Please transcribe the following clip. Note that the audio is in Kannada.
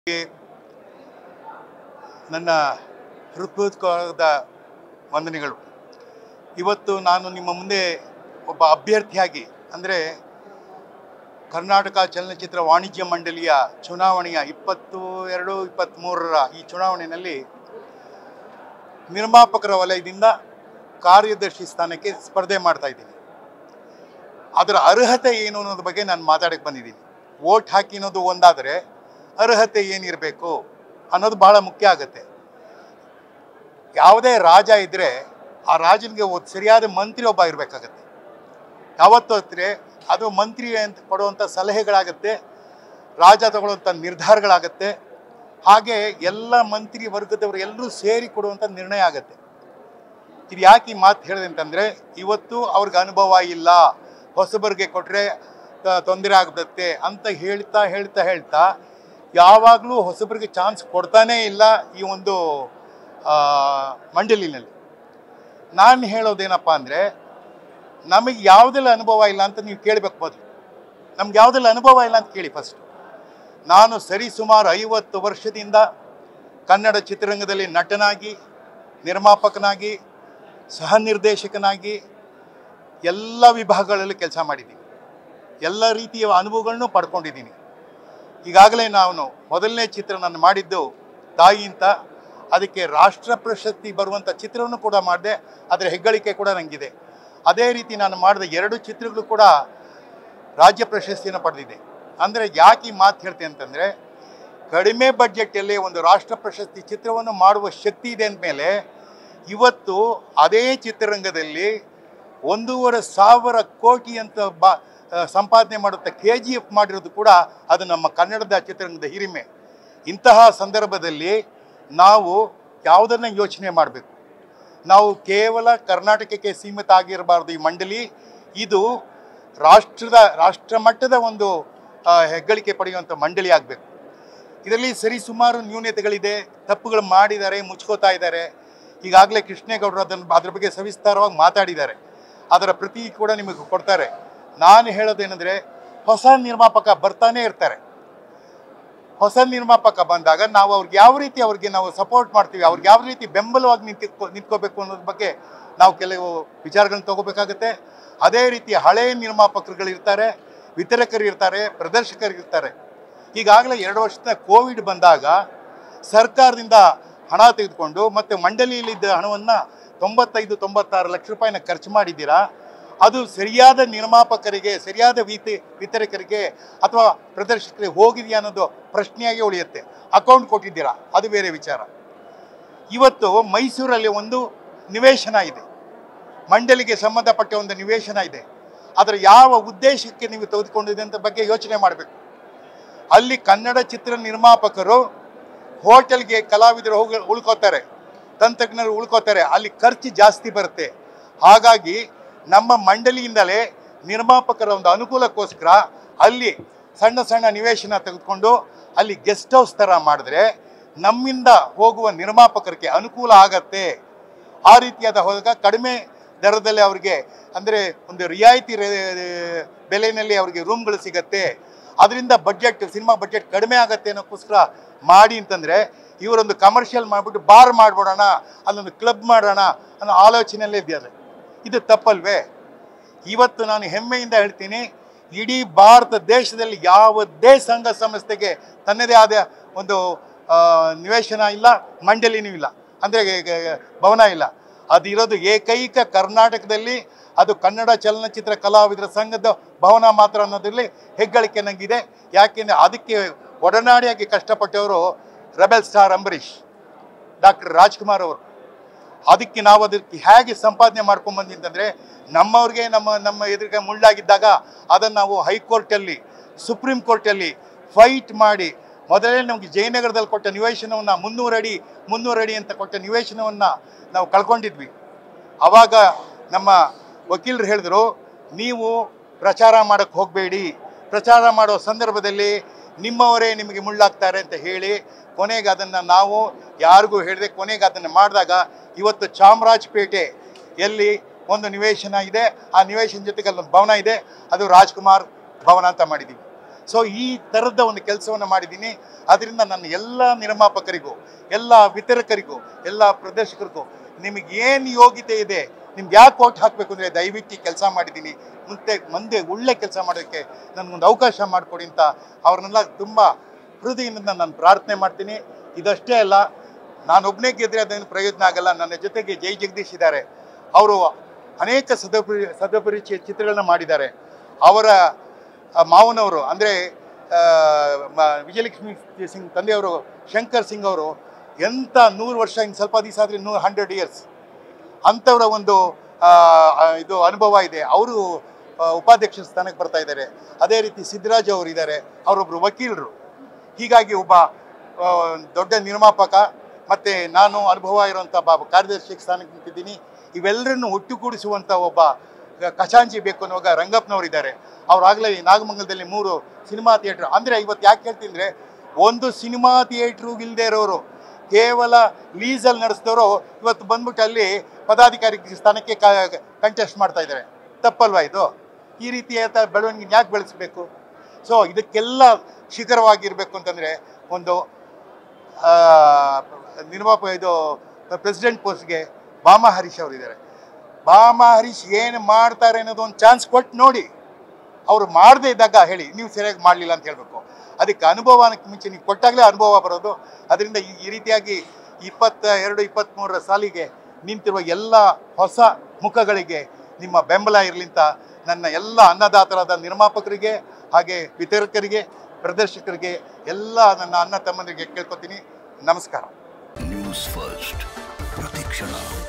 ನನ್ನ ಹೃತ್ಪೂರ್ವಕವಾದ ವಂದನೆಗಳು ಇವತ್ತು ನಾನು ನಿಮ್ಮ ಮುಂದೆ ಒಬ್ಬ ಅಭ್ಯರ್ಥಿಯಾಗಿ ಅಂದರೆ ಕರ್ನಾಟಕ ಚಲನಚಿತ್ರ ವಾಣಿಜ್ಯ ಮಂಡಳಿಯ ಚುನಾವಣೆಯ ಇಪ್ಪತ್ತು ಎರಡು ಇಪ್ಪತ್ತ್ಮೂರರ ಈ ಚುನಾವಣೆಯಲ್ಲಿ ನಿರ್ಮಾಪಕರ ವಲಯದಿಂದ ಕಾರ್ಯದರ್ಶಿ ಸ್ಥಾನಕ್ಕೆ ಸ್ಪರ್ಧೆ ಮಾಡ್ತಾ ಇದ್ದೀನಿ ಅದರ ಅರ್ಹತೆ ಏನು ಅನ್ನೋದ್ರ ಬಗ್ಗೆ ನಾನು ಮಾತಾಡಕ್ಕೆ ಬಂದಿದ್ದೀನಿ ವೋಟ್ ಹಾಕಿ ಅನ್ನೋದು ಒಂದಾದರೆ ಅರ್ಹತೆ ಏನಿರಬೇಕು ಅನ್ನೋದು ಬಹಳ ಮುಖ್ಯ ಆಗುತ್ತೆ ಯಾವುದೇ ರಾಜ ಇದ್ದರೆ ಆ ರಾಜನಿಗೆ ಒಂದು ಸರಿಯಾದ ಮಂತ್ರಿ ಒಬ್ಬ ಇರಬೇಕಾಗತ್ತೆ ಯಾವತ್ತೂ ಹತ್ತಿರ ಅದು ಮಂತ್ರಿ ಅಂತ ಕೊಡುವಂಥ ಸಲಹೆಗಳಾಗತ್ತೆ ರಾಜ ತಗೊಳ್ಳುವಂಥ ನಿರ್ಧಾರಗಳಾಗತ್ತೆ ಹಾಗೆ ಎಲ್ಲ ಮಂತ್ರಿ ವರ್ಗದವರು ಎಲ್ಲರೂ ಸೇರಿ ಕೊಡುವಂಥ ನಿರ್ಣಯ ಆಗತ್ತೆ ಇದು ಯಾಕೆ ಈ ಮಾತು ಹೇಳಿದೆ ಅಂತಂದರೆ ಇವತ್ತು ಅವ್ರಿಗೆ ಅನುಭವ ಇಲ್ಲ ಹೊಸಬರಿಗೆ ಕೊಟ್ಟರೆ ತೊಂದರೆ ಆಗ್ಬಿಡುತ್ತೆ ಅಂತ ಹೇಳ್ತಾ ಹೇಳ್ತಾ ಹೇಳ್ತಾ ಯಾವಾಗಲೂ ಹೊಸಬರಿಗೆ ಚಾನ್ಸ್ ಕೊಡ್ತಾನೇ ಇಲ್ಲ ಈ ಒಂದು ಆ, ಮಂಡಳಿನಲ್ಲಿ ನಾನು ಹೇಳೋದೇನಪ್ಪ ಅಂದರೆ ನಮಗೆ ಯಾವುದೆಲ್ಲ ಅನುಭವ ಇಲ್ಲ ಅಂತ ನೀವು ಕೇಳಬೇಕು ಮೊದಲು ನಮ್ಗೆ ಯಾವುದೆಲ್ಲ ಅನುಭವ ಇಲ್ಲ ಅಂತ ಕೇಳಿ ಫಸ್ಟ್ ನಾನು ಸರಿ ಸುಮಾರು ಐವತ್ತು ವರ್ಷದಿಂದ ಕನ್ನಡ ಚಿತ್ರರಂಗದಲ್ಲಿ ನಟನಾಗಿ ನಿರ್ಮಾಪಕನಾಗಿ ಸಹ ನಿರ್ದೇಶಕನಾಗಿ ಎಲ್ಲ ವಿಭಾಗಗಳಲ್ಲಿ ಕೆಲಸ ಮಾಡಿದ್ದೀನಿ ಎಲ್ಲ ರೀತಿಯ ಅನುಭವಗಳನ್ನು ಪಡ್ಕೊಂಡಿದ್ದೀನಿ ಈಗಾಗಲೇ ನಾನು ಮೊದಲನೇ ಚಿತ್ರ ನಾನು ಮಾಡಿದ್ದು ತಾಯಿ ಅಂತ ಅದಕ್ಕೆ ರಾಷ್ಟ್ರ ಪ್ರಶಸ್ತಿ ಬರುವಂಥ ಚಿತ್ರವನ್ನು ಕೂಡ ಮಾಡಿದೆ ಅದರ ಹೆಗ್ಗಳಿಕೆ ಕೂಡ ನನಗಿದೆ ಅದೇ ರೀತಿ ನಾನು ಮಾಡಿದ ಎರಡು ಚಿತ್ರಗಳು ಕೂಡ ರಾಜ್ಯ ಪ್ರಶಸ್ತಿಯನ್ನು ಪಡೆದಿದೆ ಅಂದರೆ ಯಾಕೆ ಈ ಮಾತು ಹೇಳ್ತೇನೆ ಅಂತಂದರೆ ಕಡಿಮೆ ಬಡ್ಜೆಟಲ್ಲಿ ಒಂದು ರಾಷ್ಟ್ರ ಪ್ರಶಸ್ತಿ ಚಿತ್ರವನ್ನು ಮಾಡುವ ಶಕ್ತಿ ಇದೆ ಅಂದಮೇಲೆ ಇವತ್ತು ಅದೇ ಚಿತ್ರರಂಗದಲ್ಲಿ ಒಂದೂವರೆ ಸಾವಿರ ಕೋಟಿ ಅಂತ ಬಾ ಆ, ಸಂಪಾದನೆ ಮಾಡುತ್ತ ಕೆ ಜಿ ಎಫ್ ಮಾಡಿರೋದು ಕೂಡ ಅದು ನಮ್ಮ ಕನ್ನಡದ ಚಿತ್ರರಂಗದ ಹಿರಿಮೆ ಇಂತಹ ಸಂದರ್ಭದಲ್ಲಿ ನಾವು ಯಾವುದನ್ನು ಯೋಚನೆ ಮಾಡಬೇಕು ನಾವು ಕೇವಲ ಕರ್ನಾಟಕಕ್ಕೆ ಸೀಮಿತ ಆಗಿರಬಾರ್ದು ಈ ಮಂಡಳಿ ಇದು ರಾಷ್ಟ್ರದ ರಾಷ್ಟ್ರ ಮಟ್ಟದ ಒಂದು ಆ, ಹೆಗ್ಗಳಿಕೆ ಪಡೆಯುವಂಥ ಮಂಡಳಿ ಆಗಬೇಕು ಇದರಲ್ಲಿ ಸರಿ ಸುಮಾರು ನ್ಯೂನತೆಗಳಿದೆ ತಪ್ಪುಗಳು ಮಾಡಿದ್ದಾರೆ ಮುಚ್ಕೋತಾ ಇದ್ದಾರೆ ಈಗಾಗಲೇ ಕೃಷ್ಣೇಗೌಡರು ಅದನ್ನು ಅದ್ರ ಬಗ್ಗೆ ಸವಿಸ್ತಾರವಾಗಿ ಮಾತಾಡಿದ್ದಾರೆ ಅದರ ಪ್ರತಿ ಕೂಡ ನಿಮಗೆ ಕೊಡ್ತಾರೆ ನಾನು ಹೇಳೋದೇನೆಂದರೆ ಹೊಸ ನಿರ್ಮಾಪಕ ಬರ್ತಾನೆ ಇರ್ತಾರೆ ಹೊಸ ನಿರ್ಮಾಪಕ ಬಂದಾಗ ನಾವು ಅವ್ರಿಗೆ ಯಾವ ರೀತಿ ಅವ್ರಿಗೆ ನಾವು ಸಪೋರ್ಟ್ ಮಾಡ್ತೀವಿ ಅವ್ರಿಗೆ ಯಾವ ರೀತಿ ಬೆಂಬಲವಾಗಿ ನಿಂತ್ಕೊ ನಿಂತ್ಕೋಬೇಕು ಅನ್ನೋದ್ರ ಬಗ್ಗೆ ನಾವು ಕೆಲವು ವಿಚಾರಗಳನ್ನ ತಗೋಬೇಕಾಗುತ್ತೆ ಅದೇ ರೀತಿ ಹಳೆಯ ನಿರ್ಮಾಪಕರುಗಳಿರ್ತಾರೆ ವಿತರಕರು ಇರ್ತಾರೆ ಪ್ರದರ್ಶಕರು ಇರ್ತಾರೆ ಈಗಾಗಲೇ ಎರಡು ವರ್ಷದ ಕೋವಿಡ್ ಬಂದಾಗ ಸರ್ಕಾರದಿಂದ ಹಣ ತೆಗೆದುಕೊಂಡು ಮತ್ತು ಮಂಡಳಿಯಲ್ಲಿದ್ದ ಹಣವನ್ನು ತೊಂಬತ್ತೈದು ತೊಂಬತ್ತಾರು ಲಕ್ಷ ರೂಪಾಯಿನ ಖರ್ಚು ಮಾಡಿದ್ದೀರಾ ಅದು ಸರಿಯಾದ ನಿರ್ಮಾಪಕರಿಗೆ ಸರಿಯಾದ ವಿತಿ ವಿತರಕರಿಗೆ ಅಥವಾ ಪ್ರದರ್ಶಕರಿಗೆ ಹೋಗಿದೆಯಾ ಅನ್ನೋದು ಪ್ರಶ್ನೆಯಾಗಿ ಉಳಿಯುತ್ತೆ ಅಕೌಂಟ್ ಕೊಟ್ಟಿದ್ದೀರಾ ಅದು ಬೇರೆ ವಿಚಾರ ಇವತ್ತು ಮೈಸೂರಲ್ಲಿ ಒಂದು ನಿವೇಶನ ಇದೆ ಮಂಡಳಿಗೆ ಸಂಬಂಧಪಟ್ಟ ಒಂದು ನಿವೇಶನ ಇದೆ ಅದರ ಯಾವ ಉದ್ದೇಶಕ್ಕೆ ನೀವು ತೆಗೆದುಕೊಂಡಿದೆ ಅಂತ ಬಗ್ಗೆ ಯೋಚನೆ ಮಾಡಬೇಕು ಅಲ್ಲಿ ಕನ್ನಡ ಚಿತ್ರ ನಿರ್ಮಾಪಕರು ಹೋಟೆಲ್ಗೆ ಕಲಾವಿದರು ಹೋಗಿ ಉಳ್ಕೋತಾರೆ ತಂತ್ರಜ್ಞರು ಉಳ್ಕೋತಾರೆ ಅಲ್ಲಿ ಖರ್ಚು ಜಾಸ್ತಿ ಬರುತ್ತೆ ಹಾಗಾಗಿ ನಮ್ಮ ಮಂಡಳಿಯಿಂದಲೇ ನಿರ್ಮಾಪಕರ ಒಂದು ಅನುಕೂಲಕ್ಕೋಸ್ಕರ ಅಲ್ಲಿ ಸಣ್ಣ ಸಣ್ಣ ನಿವೇಶನ ತೆಗೆದುಕೊಂಡು ಅಲ್ಲಿ ಗೆಸ್ಟ್ ಹೌಸ್ ಥರ ಮಾಡಿದ್ರೆ ನಮ್ಮಿಂದ ಹೋಗುವ ನಿರ್ಮಾಪಕರಿಗೆ ಅನುಕೂಲ ಆಗತ್ತೆ ಆ ರೀತಿಯಾದ ಹೋದಾಗ ಕಡಿಮೆ ದರದಲ್ಲಿ ಅವರಿಗೆ ಅಂದರೆ ಒಂದು ರಿಯಾಯಿತಿ ರೇ- ಬೆಲೆಯಲ್ಲಿ ಅವರಿಗೆ ರೂಮ್ಗಳು ಸಿಗತ್ತೆ ಅದರಿಂದ ಬಡ್ಜೆಟ್ ಸಿನಿಮಾ ಬಡ್ಜೆಟ್ ಕಡಿಮೆ ಆಗತ್ತೆ ಅನ್ನೋಕ್ಕೋಸ್ಕರ ಮಾಡಿ ಅಂತಂದರೆ ಇವರೊಂದು ಕಮರ್ಷಿಯಲ್ ಮಾಡಿಬಿಟ್ಟು ಬಾರ್ ಮಾಡ್ಬಿಡೋಣ ಅಲ್ಲೊಂದು ಕ್ಲಬ್ ಮಾಡೋಣ ಅನ್ನೋ ಆಲೋಚನೆಯಲ್ಲೇ ಇದ್ದಾರೆ ಇದು ತಪ್ಪಲ್ವೇ ಇವತ್ತು ನಾನು ಹೆಮ್ಮೆಯಿಂದ ಹೇಳ್ತೀನಿ ಇಡೀ ಭಾರತ ದೇಶದಲ್ಲಿ ಯಾವುದೇ ಸಂಘ ಸಂಸ್ಥೆಗೆ ತನ್ನದೇ ಆದ ಒಂದು ಆ, ನಿವೇಶನ ಇಲ್ಲ ಮಂಡಳಿನೂ ಇಲ್ಲ ಅಂದರೆ ಭವನ ಇಲ್ಲ ಅದು ಇರೋದು ಏಕೈಕ ಕರ್ನಾಟಕದಲ್ಲಿ ಅದು ಕನ್ನಡ ಚಲನಚಿತ್ರ ಕಲಾವಿದರ ಸಂಘದ ಭವನ ಮಾತ್ರ ಅನ್ನೋದ್ರಲ್ಲಿ ಹೆಗ್ಗಳಿಕೆ ನನಗಿದೆ ಯಾಕೆಂದರೆ ಅದಕ್ಕೆ ಒಡನಾಡಿಯಾಗಿ ಕಷ್ಟಪಟ್ಟವರು rebel star Ambareesh doctor Rajkumar ಅವರು ಅದಕ್ಕೆ ನಾವು ಅದಕ್ಕೆ ಹೇಗೆ ಸಂಪಾದನೆ ಮಾಡ್ಕೊಂಡ್ ಬಂದಿದ್ದಂದ್ರೆ ನಮ್ಮವ್ರಿಗೆ ನಮ್ಮ ನಮ್ಮ ಎದುರಿಗೆ ಮುಳ್ಳಾಗಿದ್ದಾಗ ಅದನ್ನು ನಾವು ಹೈಕೋರ್ಟಲ್ಲಿ ಸುಪ್ರೀಂ ಕೋರ್ಟಲ್ಲಿ ಫೈಟ್ ಮಾಡಿ ಮೊದಲೇ ನಮಗೆ ಜಯನಗರದಲ್ಲಿ ಕೊಟ್ಟ ನಿವೇಶನವನ್ನು ಮುನ್ನೂರು ಅಡಿ ಮುನ್ನೂರು ಅಡಿ ಅಂತ ಕೊಟ್ಟ ನಿವೇಶನವನ್ನು ನಾವು ಕಳ್ಕೊಂಡಿದ್ವಿ ಆವಾಗ ನಮ್ಮ ವಕೀಲರು ಹೇಳಿದ್ರು ನೀವು ಪ್ರಚಾರ ಮಾಡೋಕ್ಕೆ ಹೋಗಬೇಡಿ ಪ್ರಚಾರ ಮಾಡೋ ಸಂದರ್ಭದಲ್ಲಿ ನಿಮ್ಮವರೇ ನಿಮಗೆ ಮುಳ್ಳಾಗ್ತಾರೆ ಅಂತ ಹೇಳಿ ಕೊನೆಗೆ ಅದನ್ನು ನಾವು ಯಾರಿಗೂ ಹೇಳಿದೆ ಕೊನೆಗೆ ಅದನ್ನು ಮಾಡಿದಾಗ ಇವತ್ತು ಚಾಮರಾಜಪೇಟೆ ಎಲ್ಲಿ ಒಂದು ನಿವೇಶನ ಇದೆ ಆ ನಿವೇಶನ ಜೊತೆಗೆ ಅಲ್ಲೊಂದು ಭವನ ಇದೆ ಅದು ರಾಜ್ಕುಮಾರ್ ಭವನ ಅಂತ ಮಾಡಿದ್ದೀವಿ ಸೊ ಈ ಥರದ ಒಂದು ಕೆಲಸವನ್ನು ಮಾಡಿದ್ದೀನಿ ಅದರಿಂದ ನನ್ನ ಎಲ್ಲ ನಿರ್ಮಾಪಕರಿಗೂ ಎಲ್ಲ ವಿತರಕರಿಗೂ ಎಲ್ಲ ಪ್ರದರ್ಶಕರಿಗೂ ನಿಮಗೆ ಏನು ಯೋಗ್ಯತೆ ಇದೆ ನಿಮ್ಗೆ ಯಾಕೆ ಓಟ್ ಹಾಕಬೇಕು ಅಂದರೆ ದಯವಿಟ್ಟು ಕೆಲಸ ಮಾಡಿದ್ದೀನಿ ಮುಂದೆ ಮುಂದೆ ಒಳ್ಳೆ ಕೆಲಸ ಮಾಡೋಕ್ಕೆ ನನಗೊಂದು ಅವಕಾಶ ಮಾಡಿಕೊಡಿ ಅಂತ ಅವ್ರನ್ನೆಲ್ಲ ತುಂಬ ಹೃದಯದಿಂದ ನಾನು ಪ್ರಾರ್ಥನೆ ಮಾಡ್ತೀನಿ ಇದಷ್ಟೇ ಅಲ್ಲ ನಾನೊಬ್ಬನೇ ಗೆದ್ದರೆ ಅದೇನು ಪ್ರಯೋಜನ ಆಗಲ್ಲ ನನ್ನ ಜೊತೆಗೆ ಜೈ ಜಗದೀಶ್ ಇದ್ದಾರೆ ಅವರು ಅನೇಕ ಸದಪರಿ ಸದಪರಿಚಯ ಚಿತ್ರಗಳನ್ನ ಮಾಡಿದ್ದಾರೆ ಅವರ ಆ, ಮಾವನವರು ಅಂದರೆ ವಿಜಯಲಕ್ಷ್ಮಿ ಸಿಂಗ್ ತಂದೆಯವರು ಶಂಕರ್ ಸಿಂಗ್ ಅವರು ಎಂಥ ನೂರು ವರ್ಷ ಇನ್ನು ಸ್ವಲ್ಪ ದಿವಸ ಆದರೆ ನೂರು ಹಂಡ್ರೆಡ್ ಇಯರ್ಸ್ ಅಂಥವರ ಒಂದು ಆ, ಆ, ಇದು ಅನುಭವ ಇದೆ ಅವರು ಉಪಾಧ್ಯಕ್ಷ ಸ್ಥಾನಕ್ಕೆ ಬರ್ತಾ ಇದ್ದಾರೆ ಅದೇ ರೀತಿ ಸಿದ್ದರಾಜ್ ಅವರು ಇದ್ದಾರೆ ಅವರೊಬ್ಬರು ವಕೀಲರು ಹೀಗಾಗಿ ಒಬ್ಬ ಆ, ದೊಡ್ಡ ನಿರ್ಮಾಪಕ ಮತ್ತು ನಾನು ಅನುಭವ ಇರುವಂಥ ಬ ಕಾರ್ಯದರ್ಶಿ ಸ್ಥಾನಕ್ಕೆ ನಿಂತಿದ್ದೀನಿ ಇವೆಲ್ಲರನ್ನು ಒಟ್ಟುಗೂಡಿಸುವಂಥ ಒಬ್ಬ ಕಚಾಂಚಿ ಬೇಕು ಅನ್ನುವಾಗ ರಂಗಪ್ಪನವರು ಇದ್ದಾರೆ ಅವರಾಗಲೇ ನಾಗಮಂಗಲದಲ್ಲಿ ಮೂರು ಸಿನಿಮಾ ಥಿಯೇಟ್ರ್ ಅಂದರೆ ಇವತ್ತು ಯಾಕೆ ಹೇಳ್ತೀನಿ ಒಂದು ಸಿನಿಮಾ ಥಿಯೇಟ್ರು ಇಲ್ಲದೆ ಇರೋರು ಕೇವಲ ಲೀಸಲ್ಲಿ ನಡೆಸಿದವರು ಇವತ್ತು ಬಂದ್ಬಿಟ್ಟು ಅಲ್ಲಿ ಪದಾಧಿಕಾರಿ ಸ್ಥಾನಕ್ಕೆ ಕಂಟೆಸ್ಟ್ ಮಾಡ್ತಾ ಇದ್ದಾರೆ ತಪ್ಪಲ್ವಾ ಇದು ಈ ರೀತಿಯಾದ ಬೆಳವಣಿಗೆ ಯಾಕೆ ಬೆಳೆಸಬೇಕು ಸೊ ಇದಕ್ಕೆಲ್ಲ ಶಿಖರವಾಗಿರಬೇಕು ಅಂತಂದರೆ ಒಂದು ಆ, ನಿರ್ಮಾಪ ಇದು ಪ್ರೆಸಿಡೆಂಟ್ ಪೋಸ್ಟ್ಗೆ ಬಾಮಾ ಹರೀಶ್ ಅವರಿದ್ದಾರೆ ಬಾಮಾ ಹರೀಶ್ ಏನು ಮಾಡ್ತಾರೆ ಅನ್ನೋದು ಒಂದು ಚಾನ್ಸ್ ಕೊಟ್ಟು ನೋಡಿ ಅವರು ಮಾಡದೇ ಇದ್ದಾಗ ಹೇಳಿ ನೀವು ಸರಿಯಾಗಿ ಮಾಡಲಿಲ್ಲ ಅಂತ ಹೇಳಬೇಕು ಅದಕ್ಕೆ ಅನುಭವಕ್ಕೆ ಮುಂಚೆ ನೀವು ಕೊಟ್ಟಾಗಲೇ ಅನುಭವ ಬರೋದು ಅದರಿಂದ ಈ ಈ ರೀತಿಯಾಗಿ ಇಪ್ಪತ್ತ ಎರಡು ಇಪ್ಪತ್ತ್ಮೂರರ ಸಾಲಿಗೆ ನಿಂತಿರುವ ಎಲ್ಲ ಹೊಸ ಮುಖಗಳಿಗೆ ನಿಮ್ಮ ಬೆಂಬಲ ಇರಲಿ ಅಂತ ನನ್ನ ಎಲ್ಲ ಅನ್ನದಾತರಾದ ನಿರ್ಮಾಪಕರಿಗೆ ಹಾಗೆ ವಿತರಕರಿಗೆ ಪ್ರದರ್ಶಕರಿಗೆ ಎಲ್ಲ ನನ್ನ ಅಣ್ಣ ತಮ್ಮಂದಿರಿಗೆ ಕೇಳ್ಕೊತೀನಿ ನಮಸ್ಕಾರ ನ್ಯೂಸ್ ಫಸ್ಟ್ ಪ್ರತಿಕ್ಷಣ